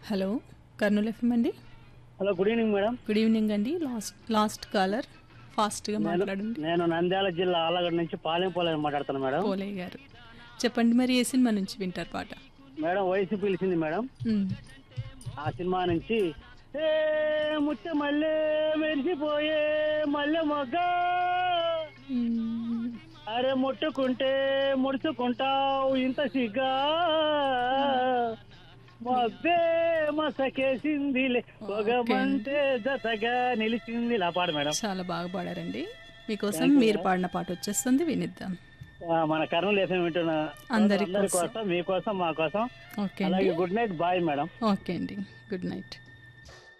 hello Kurnool FM అండి hello good evening madam good evening అండి last last caller ఫాస్ట్గా నేను మాట్లాడండి నేను నంద్యాల జిల్లా ఆలగడ్డ నుంచి పాలెంపోలే మాట్లాడుతాను మేడం పోలయ్య గారు చెప్పండి మరి ఏ సినిమా నుంచి వింటారు పాట మేడం వయసు పిలిచింది మేడం మ్, ఆ సినిమా నుంచి ఏ ముచ్చ మల్లె మెరిసిపోయే మల్లె మొగ్గ మ్, అరే ముట్టుకుంటే ముడుచుకుంటావు ఇంత సిగ్గా మబ్బే మసకేసిందిలే పొగమంటే జతగా నిలిచింది ఇలా పాడు మేడం చాలా బాగా పాడారండి మీకోసం మీరు పాడిన పాట వచ్చేస్తుంది వినిద్దాం ఆ, మన కర్నూలు ఎఫ్ఎం వింటున్న అందరి అందరి కోసం మీకోసం మా కోసం ఓకే అండి అలాగే good night bye madam okay అండి గుడ్ నైట్